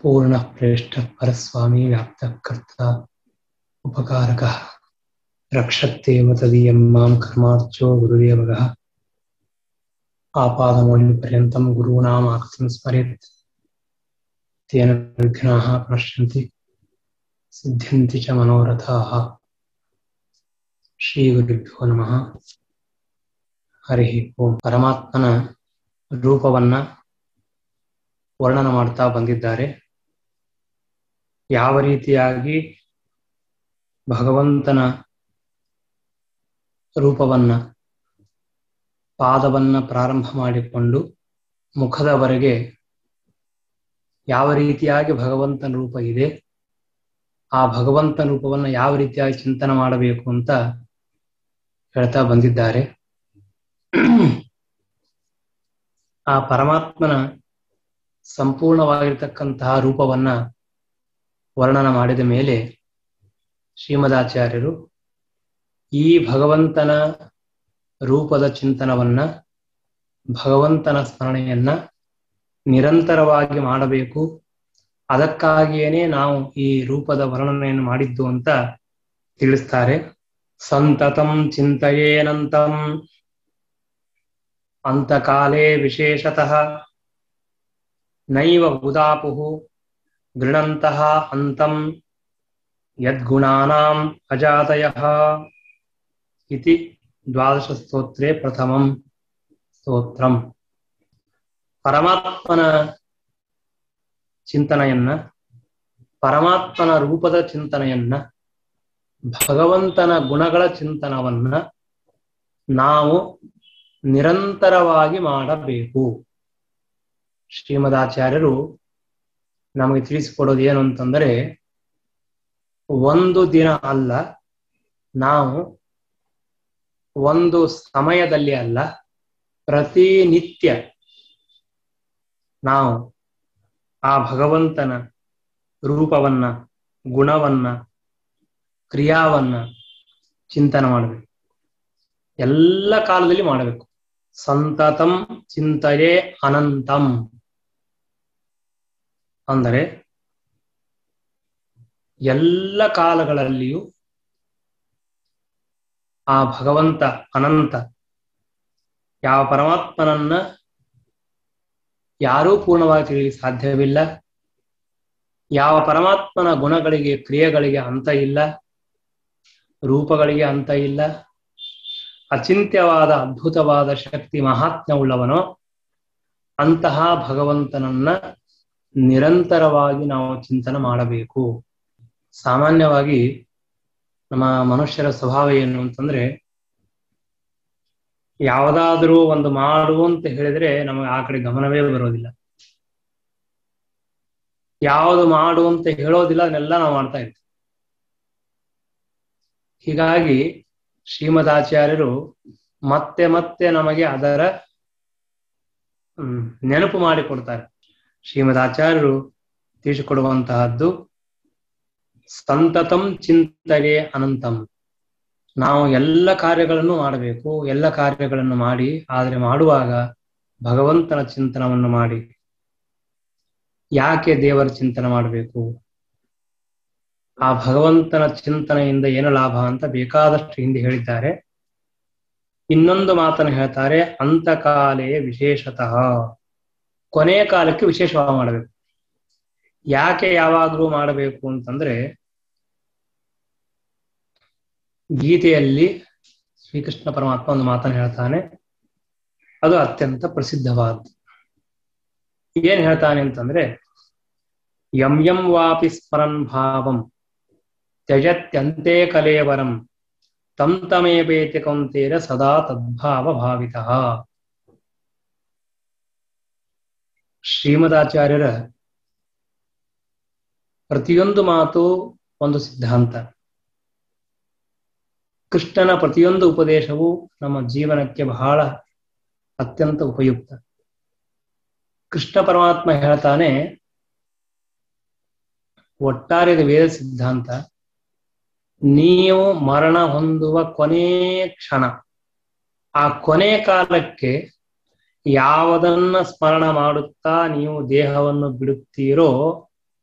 पूर्णः प्रेष्ठः परस्वामी व्याप्तः कर्ता उपकारकः रक्षत्येव तदीयं मां कर्मार्चो गुरुदेवगः आपादमौलिपर्यन्तं गुरूणाम् आकृतिं स्मरेत् तेन विघ्नाः प्रणश्यन्ति सिद्ध्यन्ति च मनोरथाः ಶ್ರೀಗುರುಭ್ಯೋ ನಮಃ ಹರಿ ಓಂ ಪರಮಾತ್ಮನ ರೂಪವನ್ನ ವರ್ಣನ ಮಾಡ್ತಾ ಬಂದಿದ್ದಾರೆ ಯಾವ ರೀತಿಯಾಗಿ ಭಗವಂತನ ರೂಪವನ್ನ ಪಾದವನ್ನ ಪ್ರಾರಂಭ ಮಾಡಿಕೊಂಡು ಮುಖದವರೆಗೆ ಯಾವ ರೀತಿಯಾಗಿ ಭಗವಂತನ ರೂಪ ಇದೆ ಆ ಭಗವಂತನ ರೂಪವನ್ನ ಯಾವ ರೀತಿಯಾಗಿ ಚಿಂತನೆ ಮಾಡಬೇಕು ಅಂತ ಹೇಳ್ತಾ ಬಂದಿದ್ದಾರೆ ಆ ಪರಮಾತ್ಮನ ಸಂಪೂರ್ಣವಾಗಿರ್ತಕ್ಕಂತಹ ರೂಪವನ್ನ ವರ್ಣನ ಮಾಡಿದ ಮೇಲೆ ಶ್ರೀಮದಾಚಾರ್ಯರು ಈ ಭಗವಂತನ ರೂಪದ ಚಿಂತನವನ್ನ ಭಗವಂತನ ಸ್ಮರಣೆಯನ್ನ ನಿರಂತರವಾಗಿ ಮಾಡಬೇಕು ಅದಕ್ಕಾಗಿಯೇನೆ ನಾವು ಈ ರೂಪದ ವರ್ಣನೆಯನ್ನು ಮಾಡಿದ್ದು ಅಂತ ತಿಳಿಸ್ತಾರೆ ಸಂತತಂ ಚಿಂತೆಯೇನಂತಂ ಅಂತಕಾಲೇ ವಿಶೇಷತಃ ನೈವ ಉದಾಪುಃ ಗೃಣಂತಹ ಅಂತಂ ಯದ್ಗುಣಾನಾಂ ಅಜಾತಯಃ ಇತಿ ದ್ವಾದಶ ಸ್ತೋತ್ರೆ ಪ್ರಥಮಂ ಸ್ತೋತ್ರಂ ಪರಮಾತ್ಮನ ಚಿಂತನೆಯನ್ನ ಪರಮಾತ್ಮನ ರೂಪದ ಚಿಂತನೆಯನ್ನ ಭಗವಂತನ ಗುಣಗಳ ಚಿಂತನವನ್ನ ನಾವು ನಿರಂತರವಾಗಿ ಮಾಡಬೇಕು ಶ್ರೀಮದಾಚಾರ್ಯರು ನಮಗೆ ತಿಳಿಸಿಕೊಡೋದು ಏನು ಅಂತಂದರೆ ಒಂದು ದಿನ ಅಲ್ಲ ನಾವು ಒಂದು ಸಮಯದಲ್ಲಿ ಅಲ್ಲ ಪ್ರತಿನಿತ್ಯ ನಾವು ಆ ಭಗವಂತನ ರೂಪವನ್ನ ಗುಣವನ್ನ ಕ್ರಿಯಾವನ್ನ ಚಿಂತನೆ ಮಾಡಬೇಕು ಎಲ್ಲ ಕಾಲದಲ್ಲಿ ಮಾಡಬೇಕು ಸಂತತಂ ಚಿಂತೆಯೇ ಅನಂತಂ ಅಂದರೆ ಎಲ್ಲ ಕಾಲಗಳಲ್ಲಿಯೂ ಆ ಭಗವಂತ ಅನಂತ ಯಾವ ಪರಮಾತ್ಮನನ್ನ ಯಾರೂ ಪೂರ್ಣವಾಗಿ ತಿಳಿಯಲಿಕ್ಕೆ ಸಾಧ್ಯವಿಲ್ಲ ಯಾವ ಪರಮಾತ್ಮನ ಗುಣಗಳಿಗೆ ಕ್ರಿಯೆಗಳಿಗೆ ಅಂತ ಇಲ್ಲ ರೂಪಗಳಿಗೆ ಅಂತ ಇಲ್ಲ ಅಚಿಂತ್ಯವಾದ ಅದ್ಭುತವಾದ ಶಕ್ತಿ ಮಹಾತ್ಮ್ಯವುಳ್ಳವನೋ ಅಂತಹ ಭಗವಂತನನ್ನ ನಿರಂತರವಾಗಿ ನಾವು ಚಿಂತನೆ ಮಾಡಬೇಕು ಸಾಮಾನ್ಯವಾಗಿ ನಮ್ಮ ಮನುಷ್ಯರ ಸ್ವಭಾವ ಏನು ಅಂತಂದ್ರೆ ಯಾವುದಾದ್ರೂ ಒಂದು ಮಾಡು ಅಂತ ಹೇಳಿದ್ರೆ ನಮಗೆ ಆ ಕಡೆ ಗಮನವೇ ಬರೋದಿಲ್ಲ ಯಾವುದು ಮಾಡು ಅಂತ ಹೇಳೋದಿಲ್ಲ ಅದನ್ನೆಲ್ಲ ನಾವು ಮಾಡ್ತಾ ಇರ್ತೀವಿ ಹೀಗಾಗಿ ಶ್ರೀಮದಾಚಾರ್ಯರು ಮತ್ತೆ ಮತ್ತೆ ನಮಗೆ ಅದರ ನೆನಪು ಮಾಡಿಕೊಡ್ತಾರೆ ಶ್ರೀಮದಾಚಾರ್ಯರು ತಿಳಿಸಿಕೊಡುವಂತಹದ್ದು ಸಂತತಂ ಚಿಂತನೆ ಅನಂತಂ ನಾವು ಎಲ್ಲ ಕಾರ್ಯಗಳನ್ನು ಮಾಡಬೇಕು ಎಲ್ಲ ಕಾರ್ಯಗಳನ್ನು ಮಾಡಿ ಆದರೆ ಮಾಡುವಾಗ ಭಗವಂತನ ಚಿಂತನವನ್ನು ಮಾಡಿ ಯಾಕೆ ದೇವರ ಚಿಂತನೆ ಮಾಡಬೇಕು ಆ ಭಗವಂತನ ಚಿಂತನೆಯಿಂದ ಏನು ಲಾಭ ಅಂತ ಬೇಕಾದಷ್ಟು ಹಿಂದೆ ಹೇಳಿದ್ದಾರೆ ಇನ್ನೊಂದು ಮಾತನ್ನು ಹೇಳ್ತಾರೆ ಅಂತಕಾಲೇ ವಿಶೇಷತಃ ಕೊನೆಯ ಕಾಲಕ್ಕೆ ವಿಶೇಷವಾಗಿ ಮಾಡಬೇಕು ಯಾಕೆ ಯಾವಾಗಲೂ ಮಾಡಬೇಕು ಅಂತಂದ್ರೆ ಗೀತೆಯಲ್ಲಿ ಶ್ರೀಕೃಷ್ಣ ಪರಮಾತ್ಮ ಒಂದು ಮಾತನ್ನು ಹೇಳ್ತಾನೆ ಅದು ಅತ್ಯಂತ ಪ್ರಸಿದ್ಧವಾದ್ದು ಏನ್ ಹೇಳ್ತಾನೆ ಅಂತಂದ್ರೆ ಯಂ ಯಂ ವಾಪಿ ಸ್ಮರನ್ ಭಾವಂ ತ್ಯಜತ್ಯಂತೆ ಕಲೇವರಂ ತಂ ತಮೇಬೇತಿ ಕೌಂತೇರ ಸದಾ ತದ್ಭಾವ ಭಾವಿತ ಶ್ರೀಮದಾಚಾರ್ಯರ ಪ್ರತಿಯೊಂದು ಮಾತು ಒಂದು ಸಿದ್ಧಾಂತ ಕೃಷ್ಣನ ಪ್ರತಿಯೊಂದು ಉಪದೇಶವು ನಮ್ಮ ಜೀವನಕ್ಕೆ ಬಹಳ ಅತ್ಯಂತ ಉಪಯುಕ್ತ ಕೃಷ್ಣ ಪರಮಾತ್ಮ ಹೇಳ್ತಾನೆ ಒಟ್ಟಾರೆ ವೇದ ಸಿದ್ಧಾಂತ ನೀವು ಮರಣ ಹೊಂದುವ ಕೊನೆ ಕ್ಷಣ ಆ ಕೊನೆ ಕಾಲಕ್ಕೆ ಯಾವುದನ್ನ ಸ್ಮರಣ ಮಾಡುತ್ತಾ ನೀವು ದೇಹವನ್ನು ಬಿಡುತ್ತೀರೋ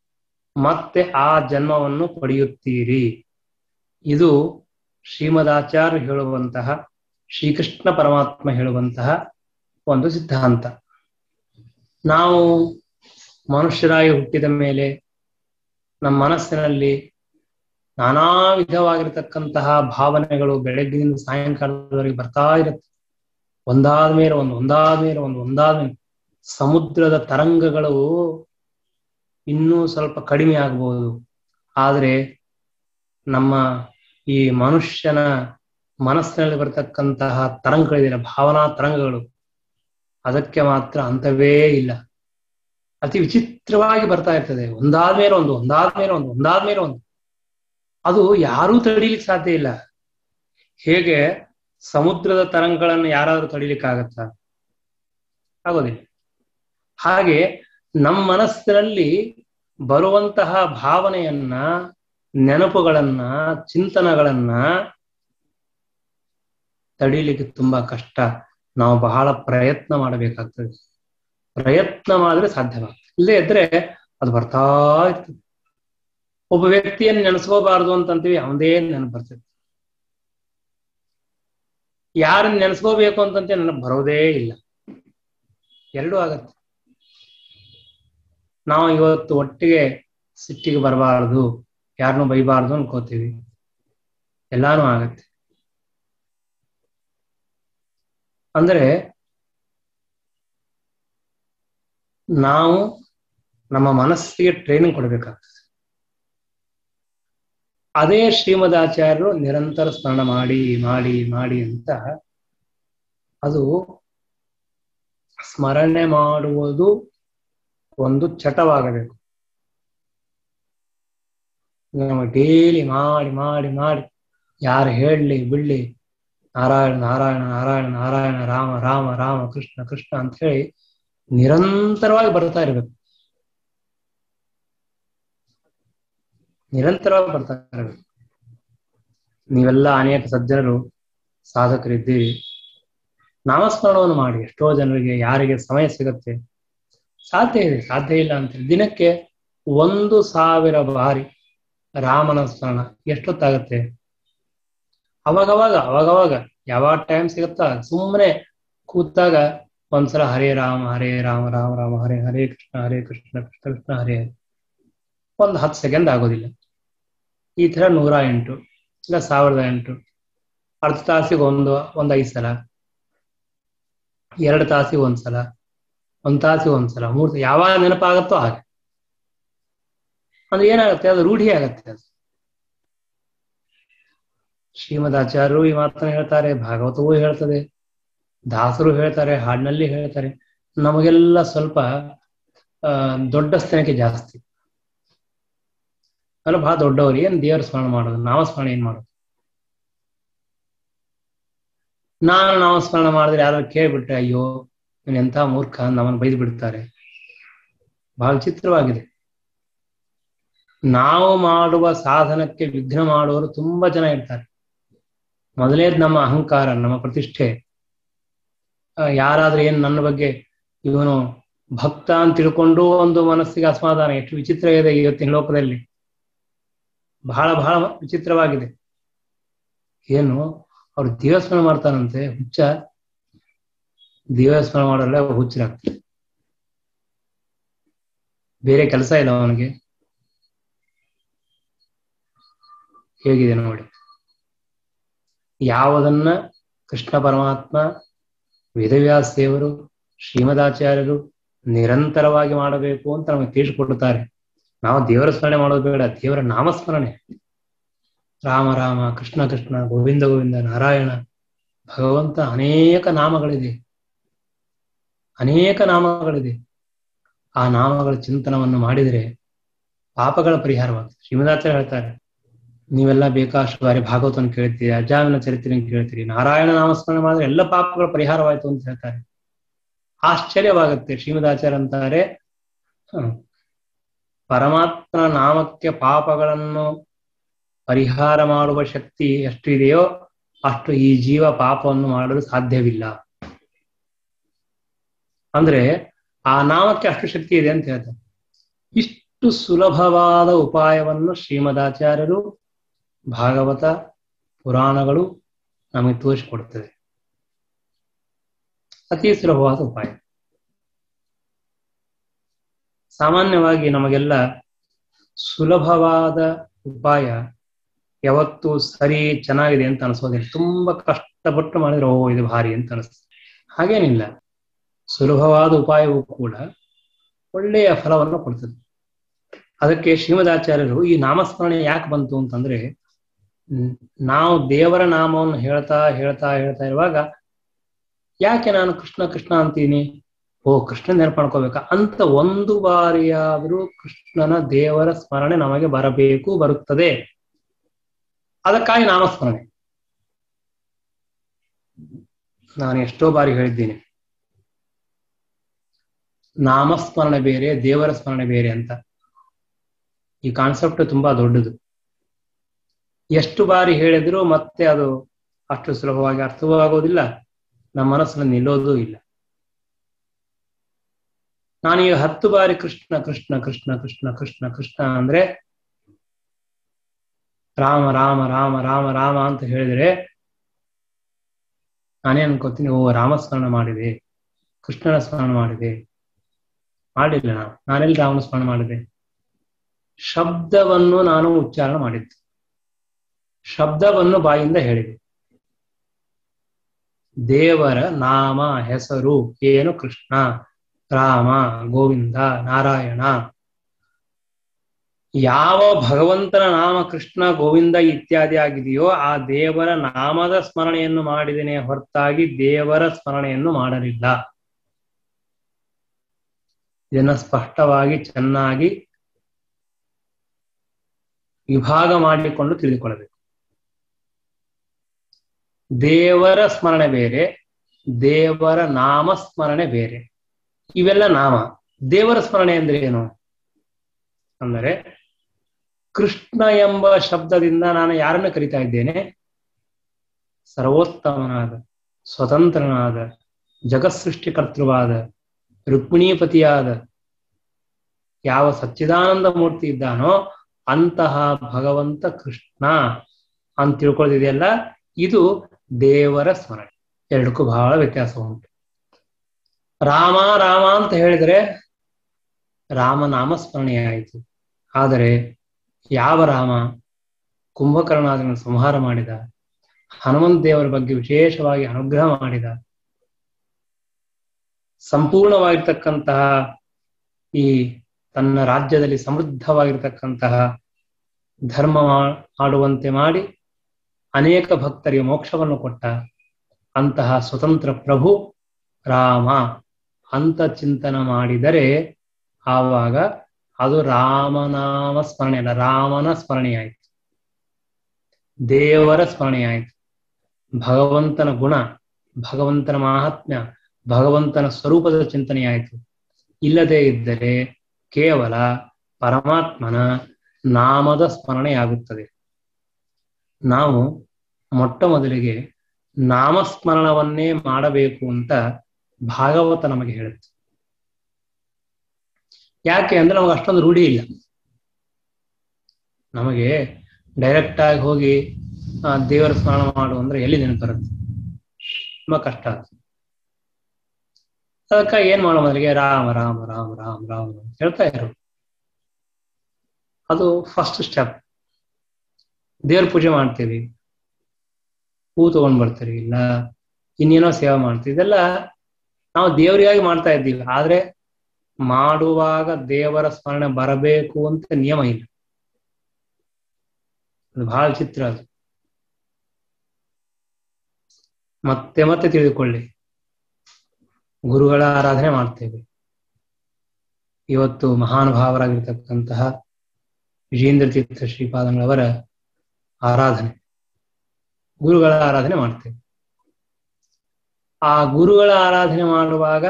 ಮತ್ತೆ ಆ ಜನ್ಮವನ್ನು ಪಡೆಯುತ್ತೀರಿ ಇದು ಶ್ರೀಮದಾಚಾರ್ಯ ಹೇಳುವಂತಹ ಶ್ರೀಕೃಷ್ಣ ಪರಮಾತ್ಮ ಹೇಳುವಂತಹ ಒಂದು ಸಿದ್ಧಾಂತ ನಾವು ಮನುಷ್ಯರಾಗಿ ಹುಟ್ಟಿದ ಮೇಲೆ ನಮ್ಮ ಮನಸ್ಸಿನಲ್ಲಿ ನಾನಾ ವಿಧವಾಗಿರತಕ್ಕಂತಹ ಭಾವನೆಗಳು ಬೆಳಗ್ಗಿನಿಂದ ಸಾಯಂಕಾಲದವರೆಗೆ ಬರ್ತಾ ಇರುತ್ತೆ ಒಂದಾದ ಮೇಲೆ ಒಂದು ಒಂದಾದ ಮೇಲೆ ಒಂದು ಒಂದಾದ ಮೇಲೆ ಸಮುದ್ರದ ತರಂಗಗಳು ಇನ್ನೂ ಸ್ವಲ್ಪ ಕಡಿಮೆ ಆಗ್ಬಹುದು ಆದರೆ ನಮ್ಮ ಈ ಮನುಷ್ಯನ ಮನಸ್ಸಿನಲ್ಲಿ ಬರತಕ್ಕಂತಹ ತರಂಗಗಳಿದೆ ಭಾವನಾ ತರಂಗಗಳು ಅದಕ್ಕೆ ಮಾತ್ರ ಅಂತವೇ ಇಲ್ಲ ಅತಿ ವಿಚಿತ್ರವಾಗಿ ಬರ್ತಾ ಇರ್ತದೆ ಒಂದಾದ್ಮೇಲೆ ಒಂದು ಒಂದಾದ್ಮೇಲೆ ಒಂದು ಒಂದಾದ್ಮೇಲೆ ಒಂದು ಅದು ಯಾರೂ ತಡೀಲಿಕ್ಕೆ ಸಾಧ್ಯ ಇಲ್ಲ ಹೇಗೆ ಸಮುದ್ರದ ತರಂಗಗಳನ್ನು ಯಾರಾದ್ರೂ ತಡಿಲಿಕ್ಕಾಗತ್ತಾ ಆಗೋದಿಲ್ಲ ಹಾಗೆ ನಮ್ಮ ಮನಸ್ಸಿನಲ್ಲಿ ಬರುವಂತಹ ಭಾವನೆಯನ್ನ ನೆನಪುಗಳನ್ನ ಚಿಂತನಗಳನ್ನ ತಡೀಲಿಕ್ಕೆ ತುಂಬಾ ಕಷ್ಟ ನಾವು ಬಹಳ ಪ್ರಯತ್ನ ಮಾಡಬೇಕಾಗ್ತದೆ ಪ್ರಯತ್ನ ಮಾಡಿದ್ರೆ ಸಾಧ್ಯವಾಗ್ತದೆ ಇಲ್ಲೇ ಇದ್ರೆ ಅದು ಬರ್ತಾ ಇರ್ತದೆ ಒಬ್ಬ ವ್ಯಕ್ತಿಯನ್ನು ನೆನೆಸ್ಕೋಬಾರ್ದು ಅಂತಂತೀವಿ ಅವನದೇ ನೆನಪು ಬರ್ತದೆ ಯಾರನ್ನ ನೆನೆಸ್ಕೋಬೇಕು ಅಂತಂತೆ ನನಗೆ ಬರೋದೇ ಇಲ್ಲ ಎರಡೂ ಆಗತ್ತೆ ನಾವು ಇವತ್ತು ಒಟ್ಟಿಗೆ ಸಿಟ್ಟಿಗೆ ಬರಬಾರ್ದು ಯಾರನ್ನೂ ಬೈಬಾರ್ದು ಅನ್ಕೋತೀವಿ ಎಲ್ಲಾನು ಆಗತ್ತೆ ಅಂದ್ರೆ ನಾವು ನಮ್ಮ ಮನಸ್ಸಿಗೆ ಟ್ರೈನಿಂಗ್ ಕೊಡಬೇಕಾಗ್ತದೆ ಅದೇ ಶ್ರೀಮದಾಚಾರ್ಯರು ನಿರಂತರ ಸ್ಮರಣ ಮಾಡಿ ಮಾಡಿ ಮಾಡಿ ಅಂತ ಅದು ಸ್ಮರಣೆ ಮಾಡುವುದು ಒಂದು ಚಟವಾಗಬೇಕು ನಾವು ಡೈಲಿ ಮಾಡಿ ಮಾಡಿ ಮಾಡಿ ಯಾರು ಹೇಳಲಿ ಬಿಡ್ಲಿ ನಾರಾಯಣ ನಾರಾಯಣ ನಾರಾಯಣ ನಾರಾಯಣ ರಾಮ ರಾಮ ರಾಮ ಕೃಷ್ಣ ಕೃಷ್ಣ ಅಂತ ಹೇಳಿ ನಿರಂತರವಾಗಿ ಬರ್ತಾ ಇರಬೇಕು ನಿರಂತರವಾಗಿ ಬರ್ತಾ ಇರಬೇಕು ನೀವೆಲ್ಲ ಅನೇಕ ಸಜ್ಜನರು ಸಾಧಕರಿದ್ದೀರಿ ನಾಮಸ್ಮರಣವನ್ನು ಮಾಡಿ ಎಷ್ಟೋ ಜನರಿಗೆ ಯಾರಿಗೆ ಸಮಯ ಸಿಗುತ್ತೆ ಸಾಧ್ಯ ಇದೆ ಸಾಧ್ಯ ಇಲ್ಲ ಅಂತ ದಿನಕ್ಕೆ ಒಂದು ಸಾವಿರ ಬಾರಿ ರಾಮನ ಸ್ಮರಣ ಎಷ್ಟೊತ್ತಾಗತ್ತೆ ಅವಾಗವಾಗ ಅವಾಗವಾಗ ಯಾವಾಗ ಟೈಮ್ ಸಿಗುತ್ತಾ ಸುಮ್ಮನೆ ಕೂತಾಗ ಒಂದ್ಸಲ ಹರೇ ರಾಮ ಹರೇ ರಾಮ ರಾಮ ರಾಮ ಹರೇ ಹರೇ ಕೃಷ್ಣ ಹರೇ ಕೃಷ್ಣ ಕೃಷ್ಣ ಕೃಷ್ಣ ಹರೇ ಹರೇ ಒಂದು ಹತ್ತು ಸೆಕೆಂಡ್ ಆಗೋದಿಲ್ಲ ಈ ತರ ನೂರ ಎಂಟು ಇಲ್ಲ ಸಾವಿರದ ಎಂಟು ಅರ್ಧ ತಾಸಿಗೆ ಒಂದು ಒಂದ್ ಐದು ಸಲ ಎರಡು ತಾಸಿಗೆ ಒಂದ್ಸಲ ಒಂದ್ ತಾಸಿಗೆ ಒಂದ್ಸಲ ಮೂರ್ ಯಾವಾಗ ನೆನಪಾಗತ್ತೋ ಹಾಗೆ ಅಂದ್ರೆ ಏನಾಗುತ್ತೆ ಅದು ರೂಢಿ ಆಗತ್ತೆ ಅದು ಶ್ರೀಮದ್ ಆಚಾರ್ಯರು ಈ ಮಾತನ್ನ ಹೇಳ್ತಾರೆ ಭಾಗವತವೂ ಹೇಳ್ತದೆ ದಾಸರು ಹೇಳ್ತಾರೆ ಹಾಡಿನಲ್ಲಿ ಹೇಳ್ತಾರೆ ನಮಗೆಲ್ಲ ಸ್ವಲ್ಪ ಆ ದೊಡ್ಡ ಸ್ಥಾನಕ್ಕೆ ಜಾಸ್ತಿ ಅಲ್ಲ ಬಹಳ ದೊಡ್ಡವರು ಏನ್ ದೇವರ ಸ್ಮರಣೆ ಮಾಡೋದು ನಾಮಸ್ಮರಣೆ ಏನ್ ಮಾಡೋದು ನಾನು ನಾಮಸ್ಮರಣೆ ಮಾಡಿದ್ರೆ ಯಾರು ಕೇಳ್ಬಿಟ್ರೆ ಅಯ್ಯೋ ನೀನ್ ಎಂಥ ಮೂರ್ಖ ನಮ್ಮನ್ನು ಬೈದು ಬಿಡ್ತಾರೆ ಬಹಳ ವಿಚಿತ್ರವಾಗಿದೆ ನಾವು ಮಾಡುವ ಸಾಧನಕ್ಕೆ ವಿಘ್ನ ಮಾಡುವವರು ತುಂಬಾ ಜನ ಇರ್ತಾರೆ ಮೊದಲೇದ್ ನಮ್ಮ ಅಹಂಕಾರ ನಮ್ಮ ಪ್ರತಿಷ್ಠೆ ಯಾರಾದ್ರೂ ಏನ್ ನನ್ನ ಬಗ್ಗೆ ಇವನು ಭಕ್ತ ಅಂತ ತಿಳ್ಕೊಂಡು ಒಂದು ಮನಸ್ಸಿಗೆ ಅಸಮಾಧಾನ ಎಷ್ಟು ವಿಚಿತ್ರ ಇದೆ ಇವತ್ತಿನ ಲೋಕದಲ್ಲಿ ಬಹಳ ಬಹಳ ವಿಚಿತ್ರವಾಗಿದೆ ಏನು ಅವ್ರು ದೇವಸ್ಮರಣೆ ಮಾಡ್ತಾನಂತೆ ಹುಚ್ಚ ದೇವಸ್ಮರಣೆ ಮಾಡಲ್ಲ ಹುಚ್ಚರಾಗ್ತದೆ ಬೇರೆ ಕೆಲಸ ಇಲ್ಲ ಅವನಿಗೆ ಹೇಗಿದೆ ನೋಡಿ ಯಾವುದನ್ನ ಕೃಷ್ಣ ಪರಮಾತ್ಮ ವೇದವ್ಯಾಸ ದೇವರು ಶ್ರೀಮದಾಚಾರ್ಯರು ನಿರಂತರವಾಗಿ ಮಾಡಬೇಕು ಅಂತ ನಮಗೆ ತಿಳಿಸಿಕೊಡುತ್ತಾರೆ ನಾವು ದೇವರ ಸ್ಮರಣೆ ಮಾಡೋದು ಬೇಡ ದೇವರ ನಾಮಸ್ಮರಣೆ ರಾಮ ರಾಮ ಕೃಷ್ಣ ಕೃಷ್ಣ ಗೋವಿಂದ ಗೋವಿಂದ ನಾರಾಯಣ ಭಗವಂತ ಅನೇಕ ನಾಮಗಳಿದೆ ಅನೇಕ ನಾಮಗಳಿದೆ ಆ ನಾಮಗಳ ಚಿಂತನವನ್ನು ಮಾಡಿದರೆ ಪಾಪಗಳ ಪರಿಹಾರವಾಗ್ತದೆ ಶ್ರೀಮದಾಚಾರ್ಯ ಹೇಳ್ತಾರೆ ನೀವೆಲ್ಲ ಬೇಕಾಷ್ಟು ಬಾರಿ ಭಾಗವತವನ್ನು ಕೇಳ್ತೀರಿ ಅಜಾಮಿನ ಚರಿತ್ರೆಯನ್ನು ಕೇಳ್ತೀರಿ ನಾರಾಯಣ ನಾಮಸ್ಮರಣೆ ಮಾಡಿದ್ರೆ ಎಲ್ಲ ಪಾಪಗಳ ಪರಿಹಾರವಾಯಿತು ಅಂತ ಹೇಳ್ತಾರೆ ಆಶ್ಚರ್ಯವಾಗುತ್ತೆ ಶ್ರೀಮದಾಚಾರ್ಯ ಅಂತಾರೆ ಪರಮಾತ್ಮನ ನಾಮಕ್ಕೆ ಪಾಪಗಳನ್ನು ಪರಿಹಾರ ಮಾಡುವ ಶಕ್ತಿ ಎಷ್ಟು ಇದೆಯೋ ಅಷ್ಟು ಈ ಜೀವ ಪಾಪವನ್ನು ಮಾಡಲು ಸಾಧ್ಯವಿಲ್ಲ ಅಂದ್ರೆ ಆ ನಾಮಕ್ಕೆ ಅಷ್ಟು ಶಕ್ತಿ ಇದೆ ಅಂತ ಹೇಳ್ತಾರೆ ಇಷ್ಟು ಇಷ್ಟು ಸುಲಭವಾದ ಉಪಾಯವನ್ನು ಶ್ರೀಮದಾಚಾರ್ಯರು ಭಾಗವತ ಪುರಾಣಗಳು ನಮಗೆ ತೋರಿಸಿಕೊಡುತ್ತದೆ ಅತಿ ಸುಲಭವಾದ ಉಪಾಯ ಸಾಮಾನ್ಯವಾಗಿ ನಮಗೆಲ್ಲ ಸುಲಭವಾದ ಉಪಾಯ ಯಾವತ್ತು ಸರಿ ಚೆನ್ನಾಗಿದೆ ಅಂತ ಅನಿಸೋದಿಲ್ಲ ತುಂಬಾ ಕಷ್ಟಪಟ್ಟು ಮಾಡಿದ್ರೆ ಓ ಇದು ಭಾರಿ ಅಂತ ಅನಿಸ್ತದೆ ಹಾಗೇನಿಲ್ಲ ಸುಲಭವಾದ ಉಪಾಯವೂ ಕೂಡ ಒಳ್ಳೆಯ ಫಲವನ್ನು ಕೊಡ್ತದೆ ಅದಕ್ಕೆ ಶ್ರೀಮದಾಚಾರ್ಯರು ಈ ನಾಮಸ್ಮರಣೆ ಯಾಕೆ ಬಂತು ಅಂತಂದ್ರೆ ನಾವು ದೇವರ ನಾಮವನ್ನು ಹೇಳ್ತಾ ಹೇಳ್ತಾ ಹೇಳ್ತಾ ಇರುವಾಗ ಯಾಕೆ ನಾನು ಕೃಷ್ಣ ಕೃಷ್ಣ ಅಂತೀನಿ ಓ ಕೃಷ್ಣ ನೆನಪು ಮಾಡ್ಕೋಬೇಕಾ ಅಂತ ಒಂದು ಬಾರಿಯಾದರೂ ಕೃಷ್ಣನ ದೇವರ ಸ್ಮರಣೆ ನಮಗೆ ಬರಬೇಕು ಬರುತ್ತದೆ ಅದಕ್ಕಾಗಿ ನಾಮಸ್ಮರಣೆ ನಾನು ಎಷ್ಟೋ ಬಾರಿ ಹೇಳಿದ್ದೀನಿ ನಾಮಸ್ಮರಣೆ ಬೇರೆ ದೇವರ ಸ್ಮರಣೆ ಬೇರೆ ಅಂತ ಈ ಕಾನ್ಸೆಪ್ಟ್ ತುಂಬಾ ದೊಡ್ಡದು ಎಷ್ಟು ಬಾರಿ ಹೇಳಿದ್ರು ಮತ್ತೆ ಅದು ಅಷ್ಟು ಸುಲಭವಾಗಿ ಅರ್ಥವೂ ಆಗೋದಿಲ್ಲ ನಮ್ಮ ಮನಸ್ಸಿನಲ್ಲಿ ನಿಲ್ಲೋದೂ ಇಲ್ಲ ನಾನೀಗ ಹತ್ತು ಬಾರಿ ಕೃಷ್ಣ ಕೃಷ್ಣ ಕೃಷ್ಣ ಕೃಷ್ಣ ಕೃಷ್ಣ ಕೃಷ್ಣ ಅಂದ್ರೆ ರಾಮ ರಾಮ ರಾಮ ರಾಮ ರಾಮ ಅಂತ ಹೇಳಿದ್ರೆ ನಾನೇ ಅನ್ಕೋತೀನಿ ಓ ರಾಮಸ್ಮರಣ ಮಾಡಿದೆ ಕೃಷ್ಣನ ಸ್ಮರಣ ಮಾಡಿದೆ ಮಾಡಿಲ್ಲ ನಾನು ನಾನೆಲ್ಲಿ ರಾಮನ ಸ್ಮರಣ ಮಾಡಿದೆ ಶಬ್ದವನ್ನು ನಾನು ಉಚ್ಚಾರಣೆ ಮಾಡಿದ್ದು ಶಬ್ದವನ್ನು ಬಾಯಿಂದ ಹೇಳಿದೆ ದೇವರ ನಾಮ ಹೆಸರು ಏನು ಕೃಷ್ಣ ರಾಮ ಗೋವಿಂದ ನಾರಾಯಣ ಯಾವ ಭಗವಂತನ ನಾಮ ಕೃಷ್ಣ ಗೋವಿಂದ ಇತ್ಯಾದಿ ಆಗಿದೆಯೋ ಆ ದೇವರ ನಾಮದ ಸ್ಮರಣೆಯನ್ನು ಮಾಡಿದೇನೆ ಹೊರತಾಗಿ ದೇವರ ಸ್ಮರಣೆಯನ್ನು ಮಾಡಲಿಲ್ಲ ಇದನ್ನ ಸ್ಪಷ್ಟವಾಗಿ ಚೆನ್ನಾಗಿ ವಿಭಾಗ ಮಾಡಿಕೊಂಡು ತಿಳಿದುಕೊಳ್ಳಬೇಕು ದೇವರ ಸ್ಮರಣೆ ಬೇರೆ ದೇವರ ನಾಮ ಸ್ಮರಣೆ ಬೇರೆ ಇವೆಲ್ಲ ನಾಮ ದೇವರ ಸ್ಮರಣೆ ಅಂದ್ರೆ ಏನು ಅಂದರೆ ಕೃಷ್ಣ ಎಂಬ ಶಬ್ದದಿಂದ ನಾನು ಯಾರನ್ನು ಕರಿತಾ ಇದ್ದೇನೆ ಸರ್ವೋತ್ತಮನಾದ ಸ್ವತಂತ್ರನಾದ ಜಗತ್ಸೃಷ್ಟಿಕರ್ತೃವಾದ ರುಕ್ಮಿಣೀಪತಿಯಾದ ಯಾವ ಸಚ್ಚಿದಾನಂದ ಮೂರ್ತಿ ಇದ್ದಾನೋ ಅಂತಹ ಭಗವಂತ ಕೃಷ್ಣ ಅಂತ ತಿಳ್ಕೊಳ್ಳೋದಿದೆಯಲ್ಲ ಇದು ದೇವರ ಸ್ಮರಣೆ ಎರಡಕ್ಕೂ ಬಹಳ ವ್ಯತ್ಯಾಸ ಉಂಟು ರಾಮ ರಾಮ ಅಂತ ಹೇಳಿದರೆ ರಾಮನಾಮ ಸ್ಮರಣೆಯಾಯಿತು ಆದರೆ ಯಾವ ರಾಮ ಕುಂಭಕರ್ಣಾದನ್ನು ಸಂಹಾರ ಮಾಡಿದ ಹನುಮಂತ ದೇವರ ಬಗ್ಗೆ ವಿಶೇಷವಾಗಿ ಅನುಗ್ರಹ ಮಾಡಿದ ಸಂಪೂರ್ಣವಾಗಿರ್ತಕ್ಕಂತಹ ಈ ತನ್ನ ರಾಜ್ಯದಲ್ಲಿ ಸಮೃದ್ಧವಾಗಿರ್ತಕ್ಕಂತಹ ಧರ್ಮ ಆಡುವಂತೆ ಮಾಡಿ ಅನೇಕ ಭಕ್ತರಿಗೆ ಮೋಕ್ಷವನ್ನು ಕೊಟ್ಟ ಅಂತಹ ಸ್ವತಂತ್ರ ಪ್ರಭು ರಾಮ ಅಂತ ಚಿಂತನ ಮಾಡಿದರೆ ಆವಾಗ ಅದು ರಾಮನಾಮ ಸ್ಮರಣೆ ಅಲ್ಲ ರಾಮನ ಸ್ಮರಣೆಯಾಯಿತು ದೇವರ ಸ್ಮರಣೆಯಾಯಿತು ಭಗವಂತನ ಗುಣ ಭಗವಂತನ ಮಹಾತ್ಮ್ಯ ಭಗವಂತನ ಸ್ವರೂಪದ ಚಿಂತನೆಯಾಯಿತು ಇಲ್ಲದೇ ಇದ್ದರೆ ಕೇವಲ ಪರಮಾತ್ಮನ ನಾಮದ ಸ್ಮರಣೆಯಾಗುತ್ತದೆ ನಾವು ಮೊಟ್ಟ ಮೊದಲಿಗೆ ನಾಮಸ್ಮರಣವನ್ನೇ ಮಾಡಬೇಕು ಅಂತ ಭಾಗವತ ನಮಗೆ ಹೇಳುತ್ತೆ ಯಾಕೆ ಅಂದ್ರೆ ನಮಗೆ ಅಷ್ಟೊಂದು ರೂಢಿ ಇಲ್ಲ ನಮಗೆ ಡೈರೆಕ್ಟ್ ಆಗಿ ಹೋಗಿ ದೇವರ ಸ್ಮರಣ ಮಾಡು ಅಂದ್ರೆ ಎಲ್ಲಿ ನೆನಪು ಬರುತ್ತೆ ತುಂಬಾ ಕಷ್ಟ ಆಗುತ್ತೆ ಅದಕ್ಕಾಗಿ ಏನ್ ಮಾಡೋ ಮೊದಲಿಗೆ ರಾಮ ರಾಮ ರಾಮ ರಾಮ ರಾಮ ಅಂತ ಹೇಳ್ತಾ ಇರು ಅದು ಫಸ್ಟ್ ಸ್ಟೆಪ್ ದೇವ್ರ ಪೂಜೆ ಮಾಡ್ತೀವಿ ಹೂ ತಗೊಂಡ್ ಬರ್ತೀವಿ ಇಲ್ಲ ಇನ್ನೇನೋ ಸೇವೆ ಮಾಡ್ತೀವಿ ಇದೆಲ್ಲ ನಾವು ದೇವರಿಗಾಗಿ ಮಾಡ್ತಾ ಇದ್ದೀವಿ ಆದ್ರೆ ಮಾಡುವಾಗ ದೇವರ ಸ್ಮರಣೆ ಬರಬೇಕು ಅಂತ ನಿಯಮ ಇಲ್ಲ ಅದು ಬಹಳ ಚಿತ್ರ ಅದು ಮತ್ತೆ ಮತ್ತೆ ತಿಳಿದುಕೊಳ್ಳಿ ಗುರುಗಳ ಆರಾಧನೆ ಮಾಡ್ತೇವೆ ಇವತ್ತು ಮಹಾನುಭಾವರಾಗಿರ್ತಕ್ಕಂತಹ ವಿಜೇಂದ್ರ ತೀರ್ಥ ಶ್ರೀಪಾದಂಗಳವರ ಆರಾಧನೆ ಗುರುಗಳ ಆರಾಧನೆ ಮಾಡ್ತೇವೆ ಆ ಗುರುಗಳ ಆರಾಧನೆ ಮಾಡುವಾಗ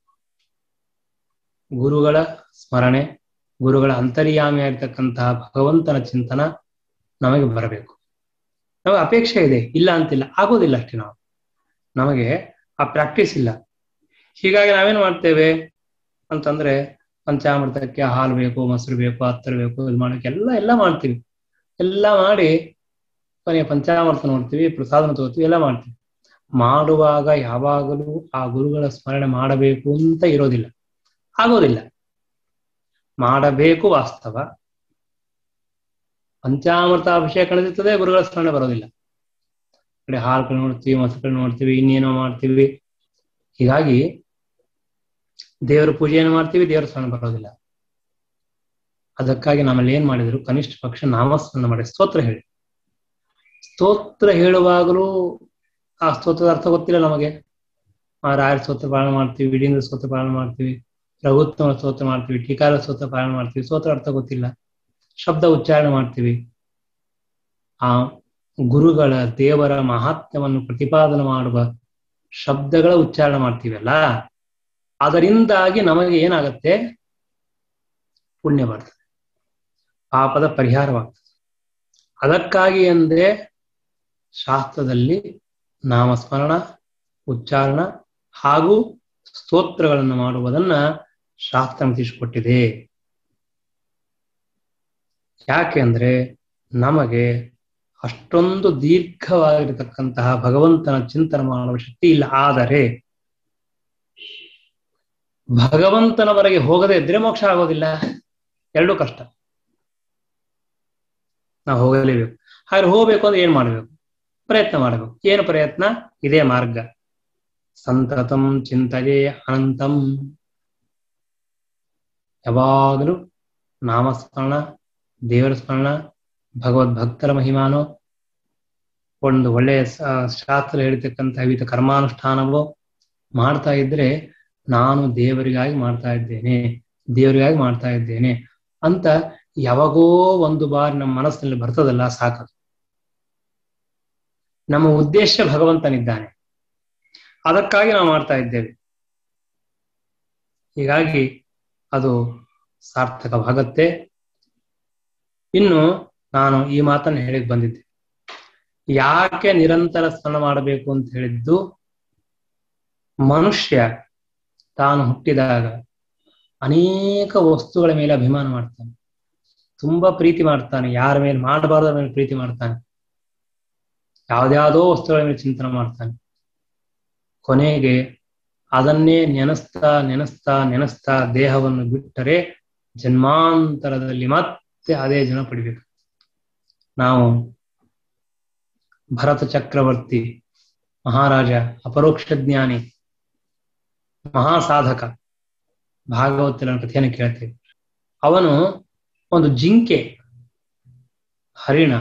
ಗುರುಗಳ ಸ್ಮರಣೆ ಗುರುಗಳ ಅಂತರ್ಯಾಮಿಯಾಗಿರ್ತಕ್ಕಂತಹ ಭಗವಂತನ ಚಿಂತನ ನಮಗೆ ಬರಬೇಕು ನಮಗೆ ಅಪೇಕ್ಷೆ ಇದೆ ಇಲ್ಲ ಅಂತಿಲ್ಲ ಆಗೋದಿಲ್ಲ ಅಷ್ಟೇ ನಾವು ನಮಗೆ ಆ ಪ್ರಾಕ್ಟೀಸ್ ಇಲ್ಲ ಹೀಗಾಗಿ ನಾವೇನ್ ಮಾಡ್ತೇವೆ ಅಂತಂದ್ರೆ ಪಂಚಾಮೃತಕ್ಕೆ ಹಾಲು ಬೇಕು ಮೊಸರು ಬೇಕು ಹತ್ತರ ಬೇಕು ಇದು ಮಾಡೋಕೆ ಎಲ್ಲ ಎಲ್ಲ ಮಾಡ್ತೀವಿ ಎಲ್ಲ ಮಾಡಿ ಕೊನೆಯ ಪಂಚಾಮೃತ ನೋಡ್ತೀವಿ ಪ್ರಸಾದನ ತಗೋತೀವಿ ಎಲ್ಲ ಮಾಡ್ತೀವಿ ಮಾಡುವಾಗ ಯಾವಾಗಲೂ ಆ ಗುರುಗಳ ಸ್ಮರಣೆ ಮಾಡಬೇಕು ಅಂತ ಇರೋದಿಲ್ಲ ಆಗೋದಿಲ್ಲ ಮಾಡಬೇಕು ವಾಸ್ತವ ಪಂಚಾಮೃತ ಅಭಿಷೇಕ ನಡೆಯುತ್ತದೆ ಗುರುಗಳ ಸ್ಮರಣೆ ಬರೋದಿಲ್ಲ ಕಡೆ ಹಾಲು ನೋಡ್ತೀವಿ ಮೊಸರು ನೋಡ್ತೀವಿ ಇನ್ನೇನೋ ಮಾಡ್ತೀವಿ ಹೀಗಾಗಿ ದೇವರ ಪೂಜೆಯನ್ನು ಮಾಡ್ತೀವಿ ದೇವರ ಸ್ಮರಣೆ ಬರೋದಿಲ್ಲ ಅದಕ್ಕಾಗಿ ನಮ್ಮಲ್ಲಿ ಏನ್ ಮಾಡಿದ್ರು ಕನಿಷ್ಠ ಪಕ್ಷ ನಾಮಸ್ಮರಣ ಮಾಡಿ ಸ್ತೋತ್ರ ಹೇಳಿ ಸ್ತೋತ್ರ ಹೇಳುವಾಗಲೂ ಆ ಸ್ತೋತ್ರದ ಅರ್ಥ ಗೊತ್ತಿಲ್ಲ ನಮಗೆ ಆ ರಾಯರ ಸ್ತೋತ್ರ ಪಾಲನೆ ಮಾಡ್ತೀವಿ ವಿಡೀಂದ್ರ ಸ್ತೋತ್ರ ಪಾಲನೆ ಮಾಡ್ತೀವಿ ರಘುತ್ತಮ ಸ್ತೋತ್ರ ಮಾಡ್ತೀವಿ ಟೀಕಾರ ಸ್ತೋತ್ರ ಪಾಲನೆ ಮಾಡ್ತೀವಿ ಸ್ತೋತ್ರ ಅರ್ಥ ಗೊತ್ತಿಲ್ಲ ಶಬ್ದ ಉಚ್ಚಾರಣೆ ಮಾಡ್ತೀವಿ ಆ ಗುರುಗಳ ದೇವರ ಮಹಾತ್ಮ್ಯವನ್ನು ಪ್ರತಿಪಾದನೆ ಮಾಡುವ ಶಬ್ದಗಳ ಉಚ್ಚಾರಣೆ ಮಾಡ್ತೀವಲ್ಲ ಅದರಿಂದಾಗಿ ನಮಗೆ ಏನಾಗತ್ತೆ ಪುಣ್ಯ ಬರ್ತದೆ ಪಾಪದ ಪರಿಹಾರವಾಗ್ತದೆ ಅದಕ್ಕಾಗಿ ಎಂದೇ ಶಾಸ್ತ್ರದಲ್ಲಿ ನಾಮಸ್ಮರಣ ಉಚ್ಚಾರಣ ಹಾಗೂ ಸ್ತೋತ್ರಗಳನ್ನು ಮಾಡುವುದನ್ನ ಶಾಸ್ತ್ರ ತಿಳಿಸಿಕೊಟ್ಟಿದೆ ಯಾಕೆ ಅಂದ್ರೆ ನಮಗೆ ಅಷ್ಟೊಂದು ದೀರ್ಘವಾಗಿರತಕ್ಕಂತಹ ಭಗವಂತನ ಚಿಂತನೆ ಮಾಡುವ ಶಕ್ತಿ ಇಲ್ಲ ಆದರೆ ಭಗವಂತನವರೆಗೆ ಹೋಗದೇ ಇದ್ರೆ ಮೋಕ್ಷ ಆಗೋದಿಲ್ಲ ಎರಡೂ ಕಷ್ಟ ನಾವು ಹೋಗಲೇಬೇಕು ಹಾಗೆ ಹೋಗ್ಬೇಕು ಅಂದ್ರೆ ಏನ್ ಮಾಡ್ಬೇಕು ಪ್ರಯತ್ನ ಮಾಡಬೇಕು ಏನು ಪ್ರಯತ್ನ ಇದೇ ಮಾರ್ಗ ಸಂತತಂ ಚಿಂತಯೇ ಅನಂತಂ ಯಾವಾಗಲೂ ನಾಮಸ್ಮರಣ ದೇವರ ಸ್ಮರಣ ಭಗವದ್ ಭಕ್ತರ ಮಹಿಮಾನೋ ಒಂದು ಒಳ್ಳೆಯ ಶಾಸ್ತ್ರ ಹೇಳಿರ್ತಕ್ಕಂಥ ವಿವಿಧ ಕರ್ಮಾನುಷ್ಠಾನವೋ ಮಾಡ್ತಾ ಇದ್ರೆ ನಾನು ದೇವರಿಗಾಗಿ ಮಾಡ್ತಾ ಇದ್ದೇನೆ ದೇವರಿಗಾಗಿ ಮಾಡ್ತಾ ಇದ್ದೇನೆ ಅಂತ ಯಾವಾಗೋ ಒಂದು ಬಾರಿ ನಮ್ಮ ಮನಸ್ಸಿನಲ್ಲಿ ಬರ್ತದಲ್ಲ ಸಾಕದು ನಮ್ಮ ಉದ್ದೇಶ ಭಗವಂತನಿದ್ದಾನೆ ಅದಕ್ಕಾಗಿ ನಾವು ಮಾಡ್ತಾ ಇದ್ದೇವೆ ಹೀಗಾಗಿ ಅದು ಸಾರ್ಥಕವಾಗತ್ತೆ ಇನ್ನು ನಾನು ಈ ಮಾತನ್ನು ಹೇಳಿಕ್ ಬಂದಿದ್ದೆ ಯಾಕೆ ನಿರಂತರ ಸ್ಮರಣ ಮಾಡಬೇಕು ಅಂತ ಹೇಳಿದ್ದು ಮನುಷ್ಯ ತಾನು ಹುಟ್ಟಿದಾಗ ಅನೇಕ ವಸ್ತುಗಳ ಮೇಲೆ ಅಭಿಮಾನ ಮಾಡ್ತಾನೆ ತುಂಬಾ ಪ್ರೀತಿ ಮಾಡ್ತಾನೆ ಯಾರ ಮೇಲೆ ಮಾಡಬಾರ್ದ ಮೇಲೆ ಪ್ರೀತಿ ಮಾಡ್ತಾನೆ ಯಾವ್ದ್ಯಾವುದೋ ವಸ್ತುಗಳ ಮೇಲೆ ಚಿಂತನೆ ಮಾಡ್ತಾನೆ ಕೊನೆಗೆ ಅದನ್ನೇ ನೆನೆಸ್ತಾ ನೆನೆಸ್ತಾ ನೆನೆಸ್ತಾ ದೇಹವನ್ನು ಬಿಟ್ಟರೆ ಜನ್ಮಾಂತರದಲ್ಲಿ ಮತ್ತೆ ಅದೇ ಜನ ಪಡಿಬೇಕು ನಾವು ಭರತ ಚಕ್ರವರ್ತಿ ಮಹಾರಾಜ ಅಪರೋಕ್ಷ ಜ್ಞಾನಿ ಮಹಾಸಾಧಕ ಭಾಗವತಿನ ಕಥೆಯನ್ನು ಕೇಳ್ತೇವೆ ಅವನು ಒಂದು ಜಿಂಕೆ ಹರಿಣ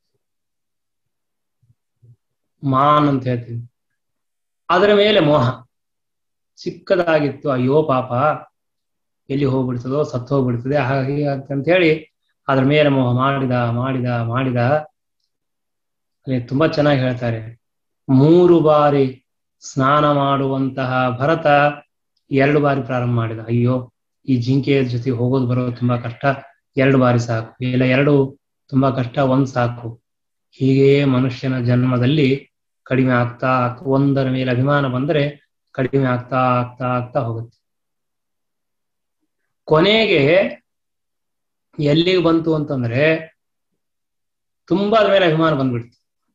ಮಾನ್ ಅಂತ ಹೇಳ್ತೀವಿ ಅದರ ಮೇಲೆ ಮೋಹ ಚಿಕ್ಕದಾಗಿತ್ತು ಅಯ್ಯೋ ಪಾಪ ಎಲ್ಲಿ ಹೋಗ್ಬಿಡ್ತದೋ ಸತ್ತು ಹೋಗ್ಬಿಡ್ತದೆ ಹಾಗೆ ಅಂತ ಹೇಳಿ ಅದ್ರ ಮೇಲೆ ಮೋಹ ಮಾಡಿದ ಮಾಡಿದ ಮಾಡಿದ ಅಲ್ಲಿ ತುಂಬಾ ಚೆನ್ನಾಗಿ ಹೇಳ್ತಾರೆ ಮೂರು ಬಾರಿ ಸ್ನಾನ ಮಾಡುವಂತಹ ಭರತ ಎರಡು ಬಾರಿ ಪ್ರಾರಂಭ ಮಾಡಿದ ಅಯ್ಯೋ ಈ ಜಿಂಕೆಯ ಜೊತೆ ಹೋಗೋದು ಬರೋದು ತುಂಬಾ ಕಷ್ಟ ಎರಡು ಬಾರಿ ಸಾಕು ಇಲ್ಲ ಎರಡು ತುಂಬಾ ಕಷ್ಟ ಒಂದ್ ಸಾಕು ಹೀಗೆ ಮನುಷ್ಯನ ಜನ್ಮದಲ್ಲಿ ಕಡಿಮೆ ಆಗ್ತಾ ಆಗ್ತಾ ಒಂದರ ಮೇಲೆ ಅಭಿಮಾನ ಬಂದರೆ ಕಡಿಮೆ ಆಗ್ತಾ ಆಗ್ತಾ ಆಗ್ತಾ ಹೋಗುತ್ತೆ ಕೊನೆಗೆ ಎಲ್ಲಿಗೆ ಬಂತು ಅಂತಂದ್ರೆ ತುಂಬಾ ಅದ್ರ ಮೇಲೆ ಅಭಿಮಾನ ಬಂದ್ಬಿಡ್ತು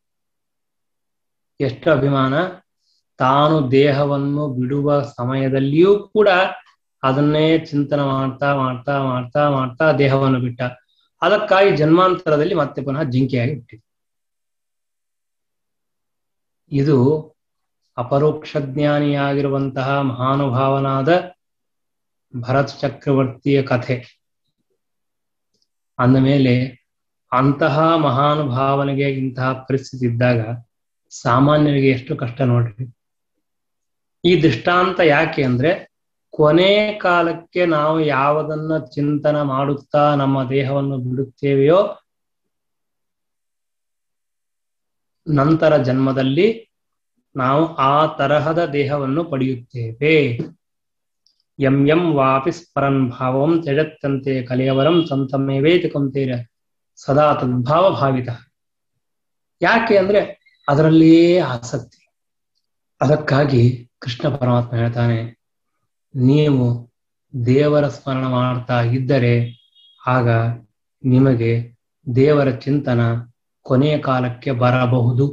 ಎಷ್ಟು ಅಭಿಮಾನ ತಾನು ದೇಹವನ್ನು ಬಿಡುವ ಸಮಯದಲ್ಲಿಯೂ ಕೂಡ ಅದನ್ನೇ ಚಿಂತನೆ ಮಾಡ್ತಾ ಮಾಡ್ತಾ ಮಾಡ್ತಾ ಮಾಡ್ತಾ ದೇಹವನ್ನು ಬಿಟ್ಟ ಅದಕ್ಕಾಗಿ ಜನ್ಮಾಂತರದಲ್ಲಿ ಮತ್ತೆ ಪುನಃ ಜಿಂಕೆಯಾಗಿ ಬಿಟ್ಟಿದೆ ಇದು ಅಪರೋಕ್ಷ ಜ್ಞಾನಿಯಾಗಿರುವಂತಹ ಮಹಾನುಭಾವನಾದ ಭರತ್ ಚಕ್ರವರ್ತಿಯ ಕಥೆ ಅಂದ ಮೇಲೆ ಅಂತಹ ಮಹಾನುಭಾವನೆಗೆ ಇಂತಹ ಪರಿಸ್ಥಿತಿ ಇದ್ದಾಗ ಸಾಮಾನ್ಯರಿಗೆ ಎಷ್ಟು ಕಷ್ಟ ನೋಡ್ರಿ ಈ ದೃಷ್ಟಾಂತ ಯಾಕೆ ಅಂದ್ರೆ ಕೊನೆ ಕಾಲಕ್ಕೆ ನಾವು ಯಾವುದನ್ನ ಚಿಂತನ ಮಾಡುತ್ತಾ ನಮ್ಮ ದೇಹವನ್ನು ಬಿಡುತ್ತೇವೆಯೋ ನಂತರ ಜನ್ಮದಲ್ಲಿ ನಾವು ಆ ತರಹದ ದೇಹವನ್ನು ಪಡೆಯುತ್ತೇವೆ ಎಂ ಎಂ ವಾಪಿ ಸ್ಮರನ್ ಭಾವಂ ತ್ಯಜತ್ತಂತೆ ಕಲೆಯವರಂ ಸಂತಮೇವೇತಿ ಕೊಂತೇರ ಸದಾ ತದ್ಭಾವ ಭಾವಿತ ಯಾಕೆ ಅಂದ್ರೆ ಅದರಲ್ಲಿಯೇ ಆಸಕ್ತಿ ಅದಕ್ಕಾಗಿ ಕೃಷ್ಣ ಪರಮಾತ್ಮ ಹೇಳ್ತಾನೆ ನೀವು ದೇವರ ಸ್ಮರಣ ಮಾಡ್ತಾ ಇದ್ದರೆ ಆಗ ನಿಮಗೆ ದೇವರ ಚಿಂತನ ಕೊನೆಯ ಕಾಲಕ್ಕೆ ಬರಬಹುದು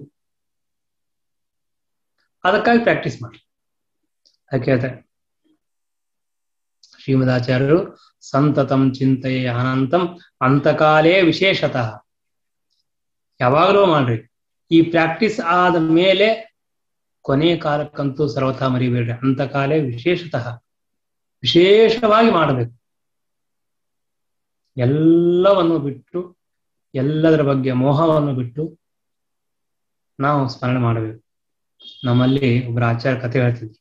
ಅದಕ್ಕಾಗಿ ಪ್ರಾಕ್ಟೀಸ್ ಮಾಡಿ ಅದಕ್ಕೆ ಹೇಳ್ತಾರೆ ಶ್ರೀಮದಾಚಾರ್ಯರು ಸಂತತಂ ಚಿಂತೆಯೇ ಅನಂತಂ ಅಂತಕಾಲೇ ವಿಶೇಷತಃ ಯಾವಾಗಲೂ ಮಾಡ್ರಿ ಈ ಪ್ರಾಕ್ಟೀಸ್ ಆದ ಮೇಲೆ ಕೊನೆಯ ಕಾಲಕ್ಕಂತೂ ಸರ್ವಥಾ ಮರಿಬೇಡ್ರಿ ಅಂತಕಾಲೇ ವಿಶೇಷತಃ ವಿಶೇಷವಾಗಿ ಮಾಡಬೇಕು ಎಲ್ಲವನ್ನು ಬಿಟ್ಟು ಎಲ್ಲದರ ಬಗ್ಗೆ ಮೋಹವನ್ನು ಬಿಟ್ಟು ನಾವು ಸ್ಮರಣೆ ಮಾಡಬೇಕು ನಮ್ಮಲ್ಲಿ ಒಬ್ಬರ ಆಚಾರ್ಯ ಕಥೆ ಹೇಳ್ತಿದ್ವಿ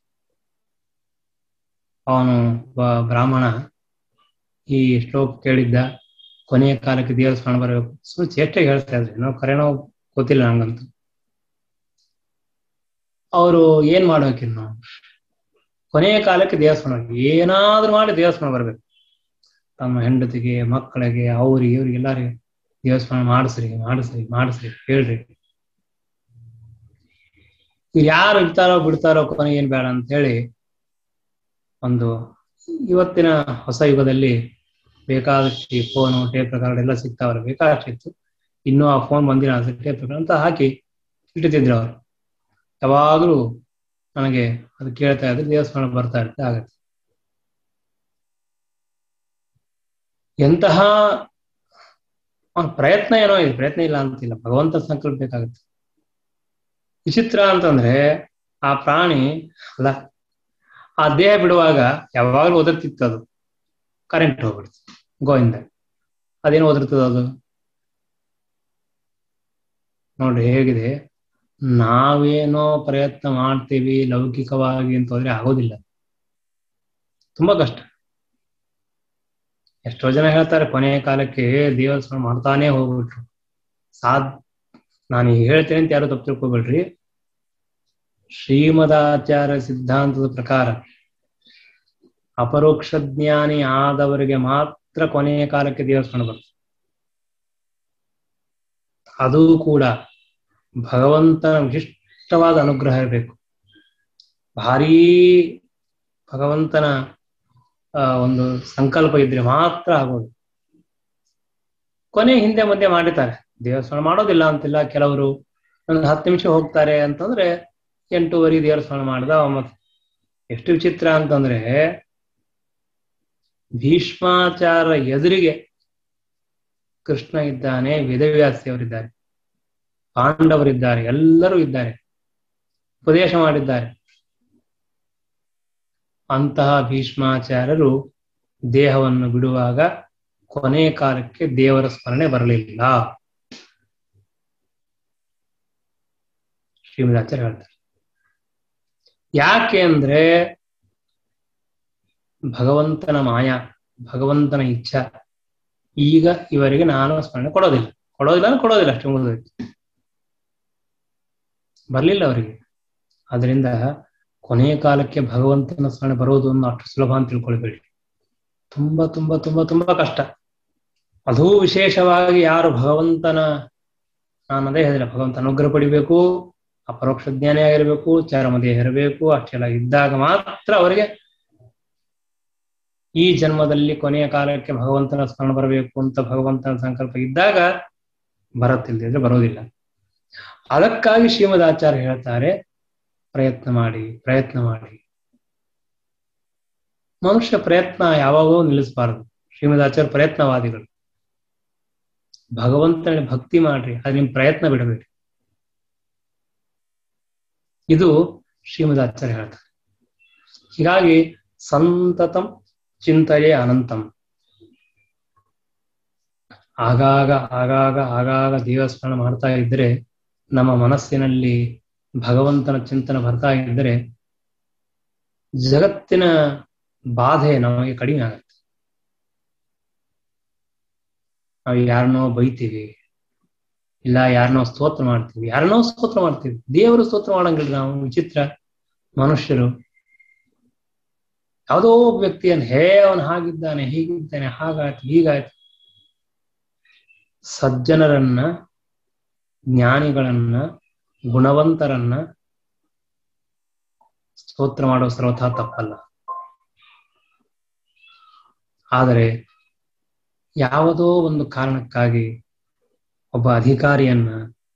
ಅವನು ಬ್ರಾಹ್ಮಣ ಈ ಶ್ಲೋಕ ಕೇಳಿದ್ದ ಕೊನೆಯ ಕಾಲಕ್ಕೆ ದೇವರ ಸ್ಮರಣ ಬರಬೇಕು ಸುಮ್ಮನೆ ಚೇಷ್ಟೆಗೆ ಹೇಳ್ತಾ ಇದ್ರಿ ನಾವು ಕರೆನೋ ಗೊತ್ತಿಲ್ಲ ನಂಗಂತೂ ಅವರು ಏನ್ ಮಾಡ್ಬೇಕಿನ್ನು ಕೊನೆಯ ಕಾಲಕ್ಕೆ ದೇವಸ್ಥಾನ ಏನಾದ್ರೂ ಮಾಡಿ ದೇವಸ್ಥಾನ ಬರ್ಬೇಕು ತಮ್ಮ ಹೆಂಡತಿಗೆ ಮಕ್ಕಳಿಗೆ ಅವ್ರಿಗೆ ಇವ್ರಿಗೆ ಎಲ್ಲರಿಗೆ ದೇವಸ್ಥಾನ ಮಾಡಿಸ್ರಿ ಮಾಡಿಸ್ರಿ ಮಾಡಿಸ್ರಿ ಹೇಳ್ರಿ ಯಾರು ಇರ್ತಾರೋ ಬಿಡ್ತಾರೋ ಕೊನೆ ಏನ್ ಬೇಡ ಅಂತ ಹೇಳಿ ಒಂದು ಇವತ್ತಿನ ಹೊಸ ಯುಗದಲ್ಲಿ ಬೇಕಾದಷ್ಟು ಫೋನು ಟೇಪ್ ರೆಕಾರ್ಡ್ ಎಲ್ಲ ಸಿಗ್ತಾವ್ರೆ ಬೇಕಾದಷ್ಟಿತ್ತು ಇನ್ನೂ ಆ ಫೋನ್ ಬಂದಿಲ್ಲ ಟೇಪ್ ರೆಕಾರ್ಡ್ ಅಂತ ಹಾಕಿ ಇಟ್ಟಿದ್ರು ಅವ್ರು ಯಾವಾಗಲೂ ನನಗೆ ಅದು ಕೇಳ್ತಾ ಇದ್ರೆ ದೇವಸ್ಥಾನ ಬರ್ತಾ ಇರುತ್ತೆ ಆಗತ್ತೆ ಎಂತಹ ಪ್ರಯತ್ನ ಏನೋ ಇದೆ ಪ್ರಯತ್ನ ಇಲ್ಲ ಅಂತಿಲ್ಲ ಭಗವಂತ ಸಂಕಲ್ಪ ಬೇಕಾಗುತ್ತೆ ವಿಚಿತ್ರ ಅಂತಂದ್ರೆ ಆ ಪ್ರಾಣಿ ಅಲ್ಲ ಆ ದೇಹ ಬಿಡುವಾಗ ಯಾವಾಗಲೂ ಒದರ್ತಿತ್ತು ಅದು ಕರೆಂಟ್ ಹೋಗ್ಬಿಡ್ತು ಗೋಯಿಂದ ಅದೇನು ಒದರ್ತದ ಅದು ನೋಡ್ರಿ ಹೇಗಿದೆ ನಾವೇನೋ ಪ್ರಯತ್ನ ಮಾಡ್ತೀವಿ ಲೌಕಿಕವಾಗಿ ಅಂತ ಹೋದ್ರೆ ಆಗೋದಿಲ್ಲ ತುಂಬಾ ಕಷ್ಟ ಎಷ್ಟೋ ಜನ ಹೇಳ್ತಾರೆ ಕೊನೆಯ ಕಾಲಕ್ಕೆ ದೇವಸ್ಥಾನ ಮಾಡ್ತಾನೆ ಹೋಗ್ಬಿಟ್ರು ಸಾದ್ ನಾನು ಹೇಳ್ತೇನೆ ಅಂತ ಯಾರು ತಪ್ಪು ತಿಳ್ಕೊಬೇಡ್ರಿ ಶ್ರೀಮದಾಚಾರ ಸಿದ್ಧಾಂತದ ಪ್ರಕಾರ ಅಪರೋಕ್ಷ ಜ್ಞಾನಿ ಆದವರಿಗೆ ಮಾತ್ರ ಕೊನೆಯ ಕಾಲಕ್ಕೆ ದೇವಸ್ಥಾನ ಬರ್ತದೆ ಅದು ಕೂಡ ಭಗವಂತನ ವಿಶಿಷ್ಟವಾದ ಅನುಗ್ರಹ ಇರಬೇಕು ಭಾರೀ ಭಗವಂತನ ಒಂದು ಸಂಕಲ್ಪ ಇದ್ರೆ ಮಾತ್ರ ಆಗೋದು ಕೊನೆ ಹಿಂದೆ ಮುಂದೆ ಮಾಡಿರ್ತಾರೆ ದೇವಸ್ಥಾನ ಮಾಡೋದಿಲ್ಲ ಅಂತಿಲ್ಲ ಕೆಲವರು ಒಂದು ಹತ್ತು ನಿಮಿಷ ಹೋಗ್ತಾರೆ ಅಂತಂದ್ರೆ ಎಂಟೂವರೆ ದೇವಸ್ಥಾನ ಮಾಡ್ದ ಮತ್ತೆ ಎಷ್ಟು ವಿಚಿತ್ರ ಅಂತಂದ್ರೆ ಭೀಷ್ಮಾಚಾರ ಎದುರಿಗೆ ಕೃಷ್ಣ ಇದ್ದಾನೆ ವೇದವ್ಯಾಸಿಯವರಿದ್ದಾರೆ ಪಾಂಡವರಿದ್ದಾರೆ ಎಲ್ಲರೂ ಇದ್ದಾರೆ ಉಪದೇಶ ಮಾಡಿದ್ದಾರೆ ಅಂತಹ ಭೀಷ್ಮಾಚಾರ್ಯರು ದೇಹವನ್ನು ಬಿಡುವಾಗ ಕೊನೆಯ ಕಾಲಕ್ಕೆ ದೇವರ ಸ್ಮರಣೆ ಬರಲಿಲ್ಲ ಶ್ರೀಮದಾಚಾರ್ಯ ಹೇಳ್ತಾರೆ ಯಾಕೆ ಅಂದ್ರೆ ಭಗವಂತನ ಮಾಯಾ ಭಗವಂತನ ಇಚ್ಛಾ ಈಗ ಇವರಿಗೆ ನಾನು ಸ್ಮರಣೆ ಕೊಡೋದಿಲ್ಲ ಕೊಡೋದಿಲ್ಲ ಅಂದ್ರೆ ಕೊಡೋದಿಲ್ಲ ಅಷ್ಟೇ ಮುಗಿದೋಯ್ತು ಬರ್ಲಿಲ್ಲ ಅವರಿಗೆ ಅದರಿಂದ ಕೊನೆಯ ಕಾಲಕ್ಕೆ ಭಗವಂತನ ಸ್ಮರಣೆ ಬರೋದು ಅನ್ನೋ ಅಷ್ಟು ಸುಲಭ ಅಂತ ತಿಳ್ಕೊಳ್ಬೇಡಿ ತುಂಬಾ ತುಂಬಾ ತುಂಬಾ ತುಂಬಾ ಕಷ್ಟ ಅದೂ ವಿಶೇಷವಾಗಿ ಯಾರು ಭಗವಂತನ ನಾನು ಅದೇ ಹೇಳಿದ್ರೆ ಭಗವಂತ ಅನುಗ್ರಹ ಪಡಿಬೇಕು ಅಪರೋಕ್ಷ ಜ್ಞಾನಿ ಆಗಿರ್ಬೇಕು ಚರಮದೇಹ ಇರಬೇಕು ಅಷ್ಟೆಲ್ಲ ಇದ್ದಾಗ ಮಾತ್ರ ಅವರಿಗೆ ಈ ಜನ್ಮದಲ್ಲಿ ಕೊನೆಯ ಕಾಲಕ್ಕೆ ಭಗವಂತನ ಸ್ಮರಣ ಬರಬೇಕು ಅಂತ ಭಗವಂತನ ಸಂಕಲ್ಪ ಇದ್ದಾಗ ಬರುತ್ತಿಲ್ಲದಿದ್ರೆ ಬರೋದಿಲ್ಲ ಅದಕ್ಕಾಗಿ ಶ್ರೀಮದಾಚಾರ್ಯ ಹೇಳ್ತಾರೆ ಪ್ರಯತ್ನ ಮಾಡಿ ಪ್ರಯತ್ನ ಮಾಡಿ ಮನುಷ್ಯ ಪ್ರಯತ್ನ ಯಾವಾಗಲೂ ನಿಲ್ಲಿಸಬಾರದು ಶ್ರೀಮದಾಚಾರ್ಯ ಪ್ರಯತ್ನವಾದಿಗಳು ಭಗವಂತನ ಭಕ್ತಿ ಮಾಡ್ರಿ ಅದು ನಿಮ್ ಪ್ರಯತ್ನ ಬಿಡಬೇಡಿ ಇದು ಶ್ರೀಮದಾಚಾರ್ಯ ಹೇಳ್ತಾರೆ ಹೀಗಾಗಿ ಸಂತತಂ ಚಿಂತೆಯೇ ಅನಂತಂ ಆಗಾಗ ಆಗಾಗ ಆಗಾಗ ದೇವಸ್ಮರಣ ಮಾಡ್ತಾ ಇದ್ರೆ ನಮ್ಮ ಮನಸ್ಸಿನಲ್ಲಿ ಭಗವಂತನ ಚಿಂತನೆ ಬರ್ತಾ ಇದ್ದರೆ ಜಗತ್ತಿನ ಬಾಧೆ ನಮಗೆ ಕಡಿಮೆ ಆಗುತ್ತೆ ನಾವು ಯಾರನ್ನೋ ಬೈತೀವಿ ಇಲ್ಲ ಯಾರನ್ನೋ ಸ್ತೋತ್ರ ಮಾಡ್ತೀವಿ ಯಾರನ್ನೋ ಸ್ತೋತ್ರ ಮಾಡ್ತೀವಿ ದೇವರು ಸ್ತೋತ್ರ ಮಾಡಂಗಿಲ್ಲ ನಾವು ವಿಚಿತ್ರ ಮನುಷ್ಯರು ಯಾವುದೋ ಒಬ್ಬ ವ್ಯಕ್ತಿಯನ್ನು ಹೇ ಅವನು ಹಾಗಿದ್ದಾನೆ ಹೀಗಿದ್ದಾನೆ ಹಾಗಾಯ್ತು ಹೀಗಾಯ್ತು ಸಜ್ಜನರನ್ನ ಜ್ಞಾನಿಗಳನ್ನ ಗುಣವಂತರನ್ನ ಸ್ತೋತ್ರ ಮಾಡೋ ಸರ್ವಥಾ ತಪ್ಪಲ್ಲ ಆದರೆ ಯಾವುದೋ ಒಂದು ಕಾರಣಕ್ಕಾಗಿ ಒಬ್ಬ ಅಧಿಕಾರಿಯನ್ನ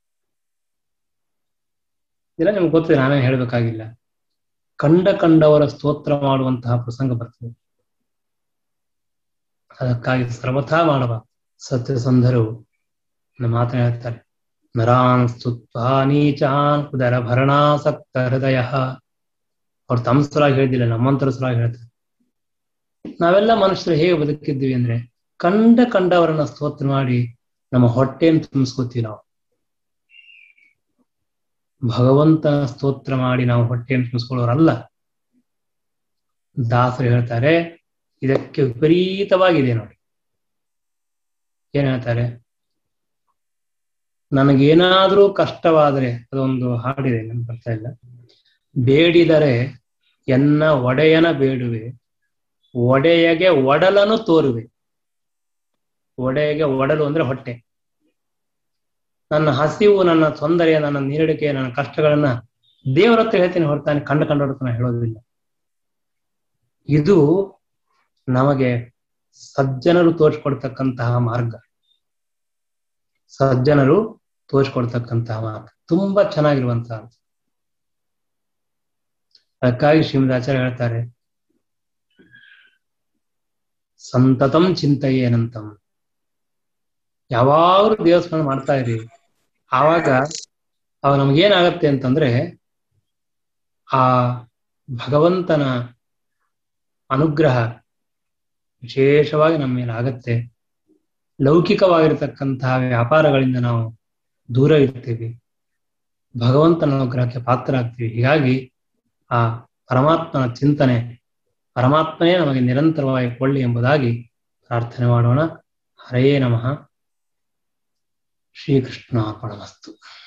ಇದೆಲ್ಲ ನಿಮ್ಗೆ ಗೊತ್ತಿದೆ ನಾವೇನು ಹೇಳಬೇಕಾಗಿಲ್ಲ ಕಂಡ ಕಂಡವರ ಸ್ತೋತ್ರ ಮಾಡುವಂತಹ ಪ್ರಸಂಗ ಬರ್ತದೆ ಅದಕ್ಕಾಗಿ ಸರ್ವಥಾ ಮಾಡಬ ಸತ್ಯಸಂಧರು ನಮ್ಮ ಮಾತನ್ನ ಹೇಳ್ತಾರೆ ನರಾನ್ ಸ್ತುತ್ವಾ ನೀಚಾನ್ ಉದರ ಭರಣಾಸಕ್ತ ಹೃದಯ ಅವ್ರು ತಮ್ಮ ಸಲುವಾಗಿ ಹೇಳಿದಿಲ್ಲ ನಮ್ಮಂತರ ಸಲುವಾಗಿ ಹೇಳ್ತಾರೆ ನಾವೆಲ್ಲ ಮನುಷ್ಯರು ಹೇಗೆ ಬದುಕಿದ್ವಿ ಅಂದ್ರೆ ಕಂಡ ಕಂಡವರನ್ನ ಸ್ತೋತ್ರ ಮಾಡಿ ನಮ್ಮ ಹೊಟ್ಟೆಯನ್ನು ತುಂಬಿಸ್ಕೋತೀವಿ ನಾವು ಭಗವಂತನ ಸ್ತೋತ್ರ ಮಾಡಿ ನಾವು ಹೊಟ್ಟೆಯನ್ನು ತುಂಬಿಸ್ಕೊಳ್ಳೋರಲ್ಲ ದಾಸರು ಹೇಳ್ತಾರೆ ಇದಕ್ಕೆ ವಿಪರೀತವಾಗಿದೆ ನೋಡಿ ಏನ್ ಹೇಳ್ತಾರೆ ನನಗೇನಾದ್ರೂ ಕಷ್ಟವಾದರೆ ಅದೊಂದು ಹಾಡಿದೆ ನನ್ಗೆ ಬರ್ತಾ ಇಲ್ಲ ಬೇಡಿದರೆ ಎನ್ನ ಒಡೆಯನ ಬೇಡುವೆ ಒಡೆಯಗೆ ಒಡಲನು ತೋರುವೆ ಒಡೆಯಗೆ ಒಡಲು ಅಂದ್ರೆ ಹೊಟ್ಟೆ ನನ್ನ ಹಸಿವು ನನ್ನ ತೊಂದರೆ ನನ್ನ ನೀರಡಿಕೆ ನನ್ನ ಕಷ್ಟಗಳನ್ನ ದೇವರ ಹತ್ರ ಹೇಳ್ತೀನಿ ಹೊರತಾನೆ ಕಂಡು ಕಂಡು ಹೇಳೋದಿಲ್ಲ ಇದು ನಮಗೆ ಸಜ್ಜನರು ತೋರಿಸ್ಕೊಡ್ತಕ್ಕಂತಹ ಮಾರ್ಗ ಸಜ್ಜನರು ತೋರಿಸ್ಕೊಡ್ತಕ್ಕಂತಹ ಮಾರ್ಗ ತುಂಬಾ ಚೆನ್ನಾಗಿರುವಂತಹ ಅದಕ್ಕಾಗಿ ಶ್ರೀಮದಾಚಾರ್ಯ ಹೇಳ್ತಾರೆ ಸಂತತಂ ಚಿಂತೆಯೇನಂತಂ ಯಾವಾಗಲೂ ದೇವಸ್ಥಾನ ಮಾಡ್ತಾ ಇರಿ ಆವಾಗ ಅವ ನಮ್ಗೇನಾಗತ್ತೆ ಅಂತಂದ್ರೆ ಆ ಭಗವಂತನ ಅನುಗ್ರಹ ವಿಶೇಷವಾಗಿ ನಮ್ಮ ಮೇಲೆ ಆಗತ್ತೆ ಲೌಕಿಕವಾಗಿರತಕ್ಕಂತಹ ವ್ಯಾಪಾರಗಳಿಂದ ನಾವು ದೂರ ಇರ್ತೀವಿ ಭಗವಂತನ ಅನುಗ್ರಹಕ್ಕೆ ಪಾತ್ರ ಆಗ್ತೀವಿ ಹೀಗಾಗಿ ಆ ಪರಮಾತ್ಮನ ಚಿಂತನೆ ಪರಮಾತ್ಮನೇ ನಮಗೆ ನಿರಂತರವಾಗಿ ಕೊಳ್ಳಿ ಎಂಬುದಾಗಿ ಪ್ರಾರ್ಥನೆ ಮಾಡೋಣ ಹರೇ ನಮಃ ಶ್ರೀಕೃಷ್ಣಾರ್ಪಣಮಸ್ತು